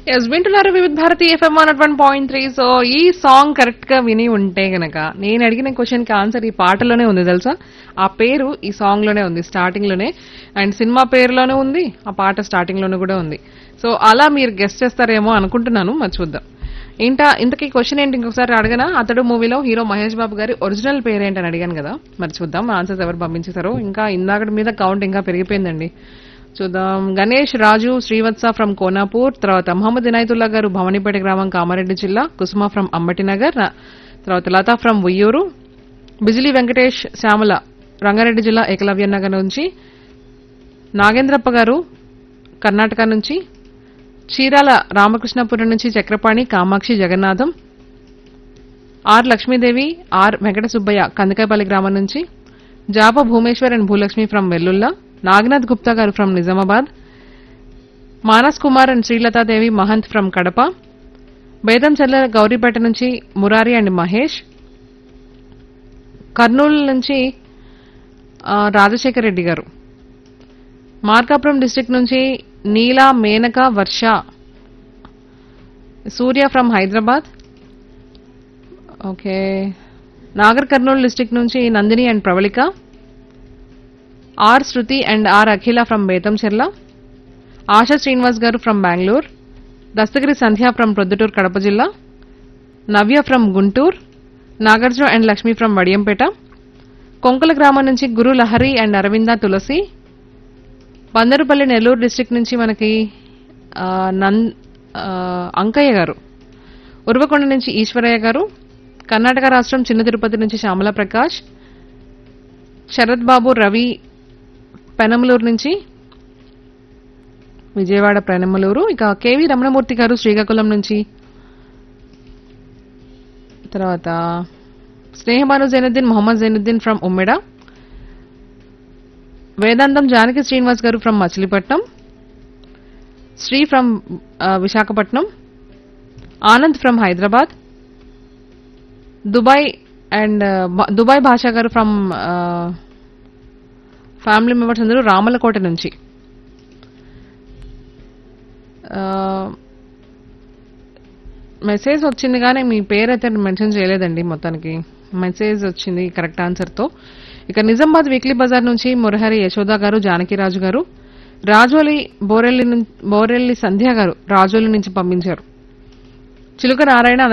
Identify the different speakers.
Speaker 1: yes వింటున్నారు Vividh Bharati FM one one point three so ఈ song correct గా విని ఉంటే గనక నేను అడిగిన క్వశ్చన్ కి ఆన్సర్ ఈ పాటలోనే ఉంది తెలుసా ఆ పేరు ఈ సాంగ్ లోనే ఉంది స్టార్టింగ్ లోనే అండ్ సినిమా పేరులోనే ఉంది ఆ పాట స్టార్టింగ్ లోనే కూడా ఉంది సో అలా మీరు గెస్ట్ చేస్తారేమో అనుకుంటున్నాను మరి చూద్దాం ఏంటా ఇంతకీ క్వశ్చన్ ఏంటి ఇంకొకసారి అడగనా అతడు మూవీలో హీరో మహేష్ బాబు గారి ఒరిజినల్ పేరు ఏంటని అడిగాను కదా మరి చూద్దాం ఆన్సర్స్ ఎవరు పంపించేశారో ఇంకా ఇందాకటి మీద కౌంట్ ఇంకా పెరిగిపోయిందండి చూద్దాం గణేష్ రాజు శ్రీవత్స ఫ్రమ్ కోనాపూర్ తర్వాత మహమ్మద్ ఇనాయతుల్లా గారు భవనిపేట గ్రామం కామారెడ్డి జిల్లా కుసుమ ఫ్రమ్ అంబటినగర్ న- తర్వాత లతా ఫ్రమ్ ఉయ్యూరు బిజిలీ వెంకటేష్ శ్యామల రంగారెడ్డి జిల్లా ఏకలవ్య నగర్ నుంచి నాగేంద్రప్ప గారు కర్ణాటక నుంచి చీరాల రామకృష్ణపురం నుంచి చక్రపాణి కామాక్షి జగన్నాథం ఆర్ లక్ష్మీదేవి ఆర్ వెంకట సుబ్బయ్య కందకాయపల్లి గ్రామం నుంచి Japa Bhumeshwar and Bhulakshmi from Vellulla Naganath Gupta garu from Nizamabad Manas Kumar and Srilathadevi Mahant from Kadapa Bedanchela Gouripeta నుంచి మురారి అండ్ మహేష్ కర్నూలు నుంచి ఆ, రాజశేఖర్ రెడ్డి గారు మార్కాపురం డిస్ట్రిక్ట్ నుంచి Neela Menaka Varsha Surya from Hyderabad okay Nagar Kurnool district నుంచి Nandini and Pravalika R Shruti and R Akhila from Betamcherla Asha Srinivas garu from Bengaluru Dastagiri Sandhya from Proddatur Kadapa జిల్లా Navya from Guntur Nagarjuna and Lakshmi from Vadiyampeta Konkala గ్రామం నుంచి గురు లహరి అండ్ అరవింద తులసి బందరుపల్లి నెల్లూరు డిస్ట్రిక్ట్ నుంచి మనకి ఆ, నం ఆ, అంకయ్య గారు ఉర్వకొండ నుంచి ఈశ్వరయ్య గారు కర్ణాటక రాష్ట్రం చిన్న తిరుపతి నుంచి శ్యామల ప్రకాష్ శరత్ బాబు రవి పెనమలూరు నుంచి విజయవాడ పెనమలూరు ఇక కేవి రమణమూర్తి గారు శ్రీకాకుళం నుంచి తర్వాత స్నేహమాను Zainuddin Mohammed Zainuddin from Ummeda Vedantam Janaki Srinivas garu from Machilipatnam Shri from Visakhapatnam Anand from Hyderabad Dubai and Dubai Basha garu from family members అందరూ రామలకోట నుంచి మెసేజ్ వచ్చింది కానీ మీ పేరు అయితే మెన్షన్ చేయలేదండి మొత్తానికి మెసేజ్ వచ్చింది కరెక్ట్ ఆన్సర్తో ఇక నిజామాబాద్ వీక్లీ బజార్ నుంచి మురహరి యశోద గారు జానకిరాజు గారు రాజోలి బోరెల్లి నుం- బోరెల్లి సంధ్య గారు రాజోలి నుంచి పంపించారు చిలుక నారాయణ